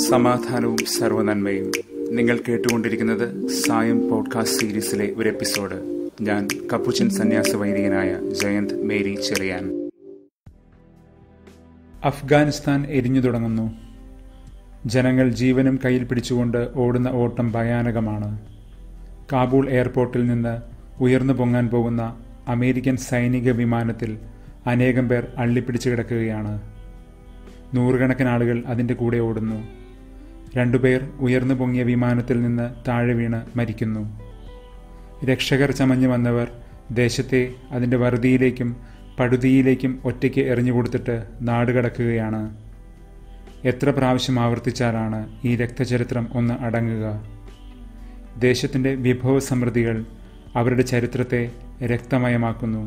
സമാധാനവും സർവനന്മയും നിങ്ങൾ കേട്ടുകൊണ്ടിരിക്കുന്നത് സായം പോഡ്കാസ്റ്റ് സീരീസിലെ ഒരു എപ്പിസോഡ് ഞാൻ കപ്പുച്ചൻ സന്യാസ വൈദികനായ ജയന്ത് മേരി ചെറിയാൻ അഫ്ഗാനിസ്ഥാൻ എരിഞ്ഞു തുടങ്ങുന്നു ജനങ്ങൾ ജീവനും കയ്യിൽ പിടിച്ചുകൊണ്ട് ഓടുന്ന ഓട്ടം ഭയാനകമാണ് കാബൂൾ എയർപോർട്ടിൽ നിന്ന് ഉയർന്നു പൊങ്ങാൻ പോകുന്ന അമേരിക്കൻ സൈനിക വിമാനത്തിൽ അനേകം പേർ അള്ളിപ്പിടിച്ചു കിടക്കുകയാണ് നൂറുകണക്കിന് ആളുകൾ അതിൻ്റെ കൂടെ ഓടുന്നു രണ്ടുപേർ ഉയർന്നു പൊങ്ങിയ വിമാനത്തിൽ നിന്ന് താഴെ വീണ് മരിക്കുന്നു രക്ഷകർ ചമഞ്ഞു വന്നവർ ദേശത്തെ അതിൻ്റെ വറുതിയിലേക്കും പടുതിയിലേക്കും ഒറ്റയ്ക്ക് എറിഞ്ഞുകൊടുത്തിട്ട് നാടുകടക്കുകയാണ് എത്ര പ്രാവശ്യം ആവർത്തിച്ചാലാണ് ഈ രക്തചരിത്രം ഒന്ന് അടങ്ങുക ദേശത്തിൻ്റെ വിഭവ സമൃദ്ധികൾ അവരുടെ ചരിത്രത്തെ രക്തമയമാക്കുന്നു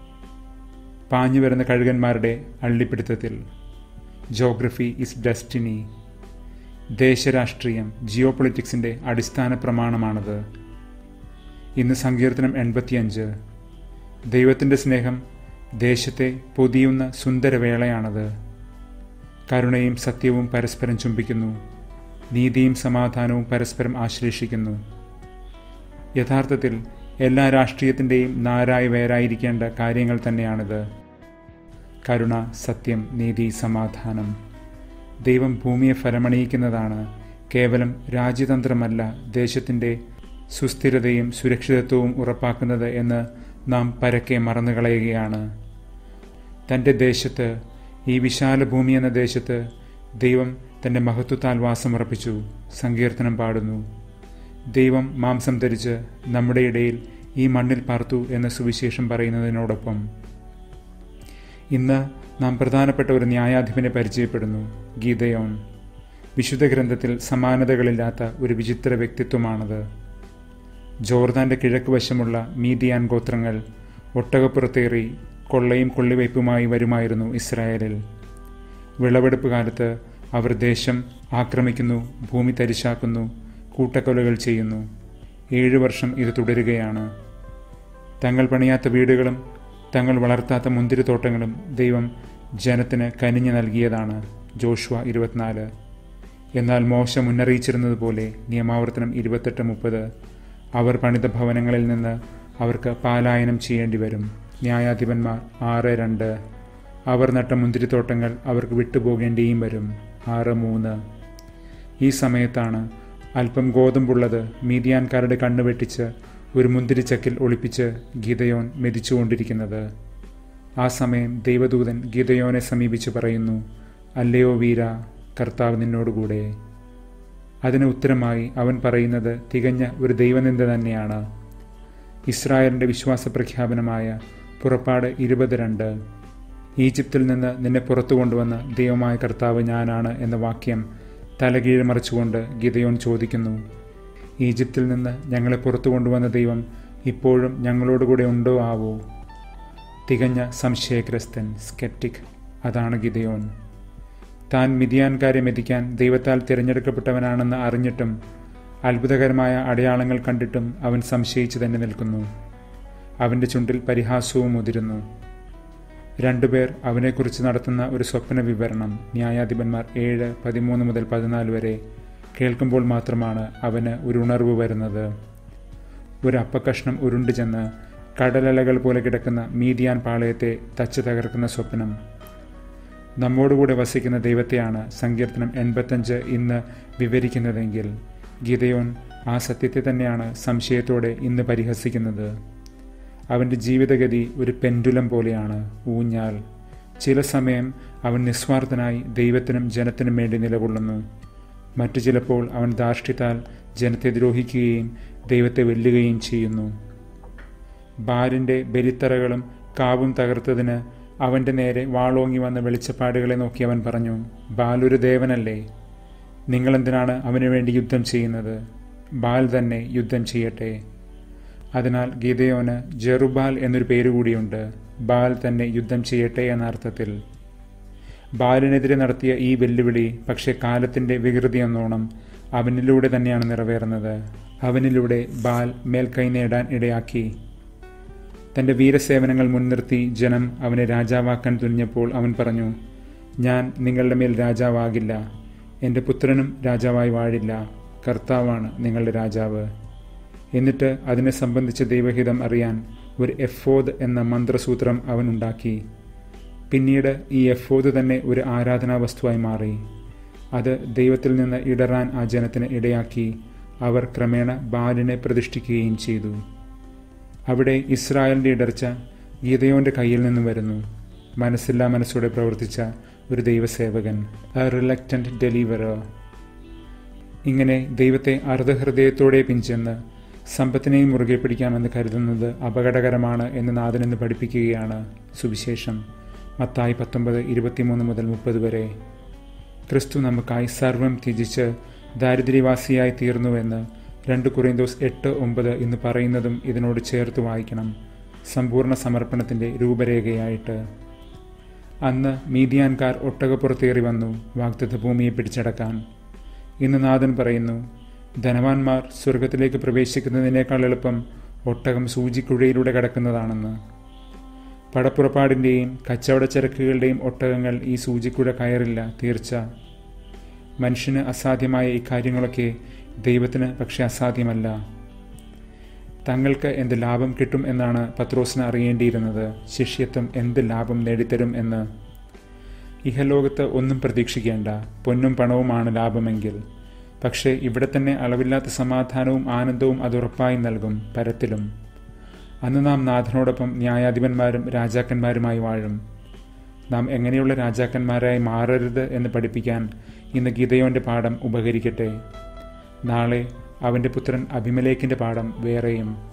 പാഞ്ഞു വരുന്ന കഴുകന്മാരുടെ അള്ളിപ്പിടുത്തത്തിൽ ജോഗ്രഫി ഇസ് ഡെസ്റ്റിനി ദേശരാഷ്ട്രീയം ജിയോ പൊളിറ്റിക്സിൻ്റെ അടിസ്ഥാന പ്രമാണമാണത് ഇന്ന് സങ്കീർത്തനം എൺപത്തിയഞ്ച് ദൈവത്തിൻ്റെ സ്നേഹം ദേശത്തെ പൊതിയുന്ന സുന്ദരവേളയാണത് കരുണയും സത്യവും പരസ്പരം ചുംബിക്കുന്നു നീതിയും സമാധാനവും പരസ്പരം ആശ്ലേഷിക്കുന്നു യഥാർത്ഥത്തിൽ എല്ലാ രാഷ്ട്രീയത്തിൻ്റെയും നാരായി വേരായിരിക്കേണ്ട കാര്യങ്ങൾ തന്നെയാണിത് കരുണ സത്യം നീതി സമാധാനം ദൈവം ഭൂമിയെ ഫലമണിയിക്കുന്നതാണ് കേവലം രാജ്യതന്ത്രമല്ല ദേശത്തിൻ്റെ സുസ്ഥിരതയും സുരക്ഷിതത്വവും ഉറപ്പാക്കുന്നത് എന്ന് നാം പരക്കെ മറന്നുകളയുകയാണ് തൻ്റെ ദേശത്ത് ഈ വിശാല ഭൂമി എന്ന ദേശത്ത് ദൈവം തൻ്റെ മഹത്വത്താൽ വാസമുറപ്പിച്ചു സങ്കീർത്തനം പാടുന്നു ദൈവം മാംസം ധരിച്ച് നമ്മുടെ ഇടയിൽ ഈ മണ്ണിൽ പാർത്തു എന്ന സുവിശേഷം പറയുന്നതിനോടൊപ്പം ഇന്ന് നാം പ്രധാനപ്പെട്ട ഒരു ന്യായാധിപനെ പരിചയപ്പെടുന്നു ഗീതയോൻ വിശുദ്ധ ഗ്രന്ഥത്തിൽ സമാനതകളില്ലാത്ത ഒരു വിചിത്ര വ്യക്തിത്വമാണത് ജോർദാന്റെ കിഴക്ക് വശമുള്ള മീദിയാൻ ഗോത്രങ്ങൾ ഒട്ടകപ്പുറത്തേറി കൊള്ളയും കൊള്ളിവയ്പുമായി വരുമായിരുന്നു ഇസ്രായേലിൽ വിളവെടുപ്പ് കാലത്ത് അവർ ദേശം ആക്രമിക്കുന്നു ഭൂമി തരിശാക്കുന്നു കൂട്ടക്കൊലകൾ ചെയ്യുന്നു ഏഴു വർഷം ഇത് തുടരുകയാണ് തങ്ങൾ പണിയാത്ത വീടുകളും തങ്ങൾ വളർത്താത്ത മുന്തിരിത്തോട്ടങ്ങളും ദൈവം ജനത്തിന് കനിഞ്ഞു നൽകിയതാണ് ജോഷുവ ഇരുപത്തിനാല് എന്നാൽ മോശ മുന്നറിയിച്ചിരുന്നതുപോലെ നിയമാവർത്തനം ഇരുപത്തെട്ട് മുപ്പത് അവർ പണിത ഭവനങ്ങളിൽ നിന്ന് അവർക്ക് പാലായനം ചെയ്യേണ്ടി വരും ന്യായാധിപന്മാർ ആറ് രണ്ട് അവർ നട്ട മുന്തിരിത്തോട്ടങ്ങൾ അവർക്ക് വിട്ടുപോകേണ്ടിയും വരും ആറ് മൂന്ന് ഈ സമയത്താണ് അല്പം ഗോതമ്പുള്ളത് മീതിയാൻകാരുടെ കണ്ണു വെട്ടിച്ച് ഒരു മുന്തിരിച്ചക്കിൽ ഒളിപ്പിച്ച് ഗീതയോൻ മെതിച്ചുകൊണ്ടിരിക്കുന്നത് ആ സമയം ദൈവദൂതൻ ഗീതയോനെ സമീപിച്ച് പറയുന്നു അല്ലയോ വീര കർത്താവ് നിന്നോടുകൂടെ അതിന് ഉത്തരമായി അവൻ പറയുന്നത് തികഞ്ഞ ഒരു ദൈവനിന്ദ തന്നെയാണ് ഇസ്രായേലിൻ്റെ വിശ്വാസ പ്രഖ്യാപനമായ പുറപ്പാട് ഇരുപത് രണ്ട് ഈജിപ്തിൽ നിന്ന് നിന്നെ പുറത്തു കൊണ്ടുവന്ന ദൈവമായ കർത്താവ് ഞാനാണ് എന്ന വാക്യം തലകീഴ് മറിച്ചുകൊണ്ട് ഗീതയോൻ ചോദിക്കുന്നു ഈജിപ്തിൽ നിന്ന് ഞങ്ങളെ പുറത്തു കൊണ്ടുവന്ന ദൈവം ഇപ്പോഴും ഞങ്ങളോടുകൂടെ ഉണ്ടോ ആവോ തികഞ്ഞ സംശയഗ്രസ്തൻ സ്കെപ്റ്റിക് അതാണ് ഗിതയോൻ താൻ മിതിയാൻകാരെ മെതിക്കാൻ ദൈവത്താൽ തിരഞ്ഞെടുക്കപ്പെട്ടവനാണെന്ന് അറിഞ്ഞിട്ടും അത്ഭുതകരമായ അടയാളങ്ങൾ കണ്ടിട്ടും അവൻ സംശയിച്ചു തന്നെ നിൽക്കുന്നു അവൻ്റെ ചുണ്ടിൽ പരിഹാസവും മുതിരുന്നു രണ്ടുപേർ അവനെക്കുറിച്ച് നടത്തുന്ന ഒരു സ്വപ്ന വിവരണം ന്യായാധിപന്മാർ ഏഴ് പതിമൂന്ന് മുതൽ പതിനാല് വരെ കേൾക്കുമ്പോൾ മാത്രമാണ് അവന് ഒരു ഉണർവ് വരുന്നത് ഒരു അപ്പക്കഷ്ണം ഉരുണ്ടു ചെന്ന് കടലലകൾ പോലെ കിടക്കുന്ന മീതിയാൻ പാളയത്തെ തച്ച് തകർക്കുന്ന സ്വപ്നം നമ്മോടുകൂടെ വസിക്കുന്ന ദൈവത്തെയാണ് സങ്കീർത്തനം എൺപത്തഞ്ച് ഇന്ന് വിവരിക്കുന്നതെങ്കിൽ ഗീതയോൻ ആ സത്യത്തെ തന്നെയാണ് സംശയത്തോടെ ഇന്ന് പരിഹസിക്കുന്നത് അവൻ്റെ ജീവിതഗതി ഒരു പെൻഡുലം പോലെയാണ് ഊഞ്ഞാൽ ചില സമയം അവൻ നിസ്വാർത്ഥനായി ദൈവത്തിനും ജനത്തിനും വേണ്ടി നിലകൊള്ളുന്നു മറ്റു ചിലപ്പോൾ അവൻ ധാർഷ്ട്യത്താൽ ജനത്തെ ദ്രോഹിക്കുകയും ദൈവത്തെ വെല്ലുകയും ചെയ്യുന്നു ബാലിൻ്റെ ബലിത്തറകളും കാവും തകർത്തതിന് അവൻ്റെ നേരെ വാളോങ്ങി വന്ന വെളിച്ചപ്പാടുകളെ നോക്കി അവൻ പറഞ്ഞു ബാലൊരു ദേവനല്ലേ നിങ്ങളെന്തിനാണ് അവന് വേണ്ടി യുദ്ധം ചെയ്യുന്നത് ബാൽ തന്നെ യുദ്ധം ചെയ്യട്ടെ അതിനാൽ ഗീതയോന് ജെറുബാൽ എന്നൊരു പേരുകൂടിയുണ്ട് ബാൽ തന്നെ യുദ്ധം ചെയ്യട്ടെ എന്ന അർത്ഥത്തിൽ ബാലിനെതിരെ നടത്തിയ ഈ വെല്ലുവിളി പക്ഷേ കാലത്തിൻ്റെ വികൃതി എന്നോണം അവനിലൂടെ തന്നെയാണ് നിറവേറുന്നത് അവനിലൂടെ ബാൽ മേൽക്കൈ നേടാൻ ഇടയാക്കി തൻ്റെ വീരസേവനങ്ങൾ മുൻനിർത്തി ജനം അവനെ രാജാവാക്കാൻ തുനിഞ്ഞപ്പോൾ അവൻ പറഞ്ഞു ഞാൻ നിങ്ങളുടെ മേൽ രാജാവാകില്ല എൻ്റെ പുത്രനും രാജാവായി വാഴില്ല കർത്താവാണ് നിങ്ങളുടെ രാജാവ് എന്നിട്ട് അതിനെ സംബന്ധിച്ച് ദൈവഹിതം അറിയാൻ ഒരു എഫോദ് എന്ന മന്ത്രസൂത്രം അവൻ ഉണ്ടാക്കി പിന്നീട് ഈ എഫോദ് തന്നെ ഒരു ആരാധനാ വസ്തുവായി മാറി അത് ദൈവത്തിൽ നിന്ന് ഇടറാൻ ആ ജനത്തിന് ഇടയാക്കി അവർ ക്രമേണ ബാലിനെ പ്രതിഷ്ഠിക്കുകയും ചെയ്തു അവിടെ ഇസ്രായേലിൻ്റെ ഇടർച്ച ഗീതയോന്റെ കയ്യിൽ നിന്നും വരുന്നു മനസ്സില്ലാ മനസ്സോടെ പ്രവർത്തിച്ച ഒരു ദൈവസേവകൻ എ റിലക്റ്റന്റ് ഡെലിവറർ ഇങ്ങനെ ദൈവത്തെ അർദ്ധഹൃദയത്തോടെ പിഞ്ചെന്ന് സമ്പത്തിനെയും മുറുകെ പിടിക്കാമെന്ന് കരുതുന്നത് അപകടകരമാണ് എന്ന് നാഥനെന്ന് പഠിപ്പിക്കുകയാണ് സുവിശേഷം മത്തായി പത്തൊമ്പത് ഇരുപത്തിമൂന്ന് മുതൽ മുപ്പത് വരെ ക്രിസ്തു നമുക്കായി സർവം ത്യജിച്ച് ദാരിദ്ര്യവാസിയായി തീർന്നുവെന്ന് രണ്ട് കുറിന്തോസ് എട്ട് ഒമ്പത് എന്ന് പറയുന്നതും ഇതിനോട് ചേർത്ത് വായിക്കണം സമ്പൂർണ്ണ സമർപ്പണത്തിൻ്റെ രൂപരേഖയായിട്ട് അന്ന് മീതിയാൻകാർ ഒട്ടകപ്പുറത്തേറി വന്നു വാഗ്ദത്ത ഭൂമിയെ പിടിച്ചടക്കാൻ ഇന്ന് നാഥൻ പറയുന്നു ധനവാന്മാർ സ്വർഗത്തിലേക്ക് പ്രവേശിക്കുന്നതിനേക്കാൾ എളുപ്പം ഒട്ടകം സൂചിക്കുഴയിലൂടെ കടക്കുന്നതാണെന്ന് പടപ്പുറപ്പാടിൻ്റെയും കച്ചവടച്ചരക്കുകളുടെയും ഒട്ടകങ്ങൾ ഈ സൂചിക്കുഴ കയറില്ല തീർച്ച മനുഷ്യന് അസാധ്യമായ ഈ കാര്യങ്ങളൊക്കെ ദൈവത്തിന് പക്ഷെ അസാധ്യമല്ല തങ്ങൾക്ക് എന്ത് ലാഭം കിട്ടും എന്നാണ് പത്രോസിന് അറിയേണ്ടിയിരുന്നത് ശിഷ്യത്വം എന്ത് ലാഭം നേടിത്തരും എന്ന് ഇഹലോകത്ത് ഒന്നും പ്രതീക്ഷിക്കേണ്ട പൊന്നും പണവുമാണ് ലാഭമെങ്കിൽ പക്ഷേ ഇവിടെ തന്നെ അളവില്ലാത്ത സമാധാനവും ആനന്ദവും അത് ഉറപ്പായി നൽകും പരത്തിലും അന്ന് നാം നാഥനോടൊപ്പം ന്യായാധിപന്മാരും രാജാക്കന്മാരുമായി വാഴും നാം എങ്ങനെയുള്ള രാജാക്കന്മാരായി മാറരുത് എന്ന് പഠിപ്പിക്കാൻ ഇന്ന് ഗീതയോന്റെ പാഠം ഉപകരിക്കട്ടെ നാളെ അവൻ്റെ പുത്രൻ അഭിമലേഖിൻ്റെ പാഠം വേറെയും